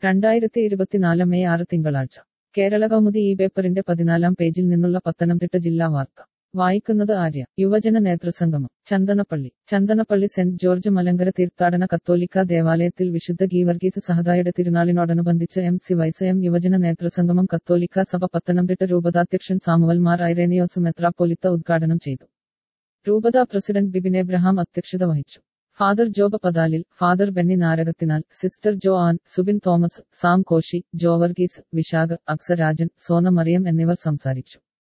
രണ്ടായിരത്തി ഇരുപത്തിനാല് മെയ് ആറ് തിങ്കളാഴ്ച കേരള കൗമുദി ഈ പേപ്പറിന്റെ പതിനാലാം പേജിൽ നിന്നുള്ള പത്തനംതിട്ട ജില്ലാ വാർത്ത വായിക്കുന്നത് ആര്യ യുവജന നേതൃസംഗമം ചന്ദനപ്പള്ളി ചന്ദനപ്പള്ളി സെന്റ് ജോർജ് മലങ്കര തീർത്ഥാടന കത്തോലിക്ക ദേവാലയത്തിൽ വിശുദ്ധ ഗീവർഗീസ് സഹദായുടെ തിരുനാളിനോടനുബന്ധിച്ച് എം സി വൈസ് എം യുവജന നേതൃസംഗമം കത്തോലിക്ക സഭ പത്തനംതിട്ട രൂപതാധ്യക്ഷൻ സാമുവൽ മാർ ഐറേനിയോസ് മെത്രാപ്പൊലിത്ത ഉദ്ഘാടനം ചെയ്തു രൂപത പ്രസിഡന്റ് ബിബിൻ എബ്രഹാം അധ്യക്ഷത വഹിച്ചു father Job Pathalil father Benny Narakathinal sister Jo Ann Subin Thomas Sam Koshy Jovarghese Vishakh Aksarajan Sona Mariam എന്നിവർ സംസാരിച്ചു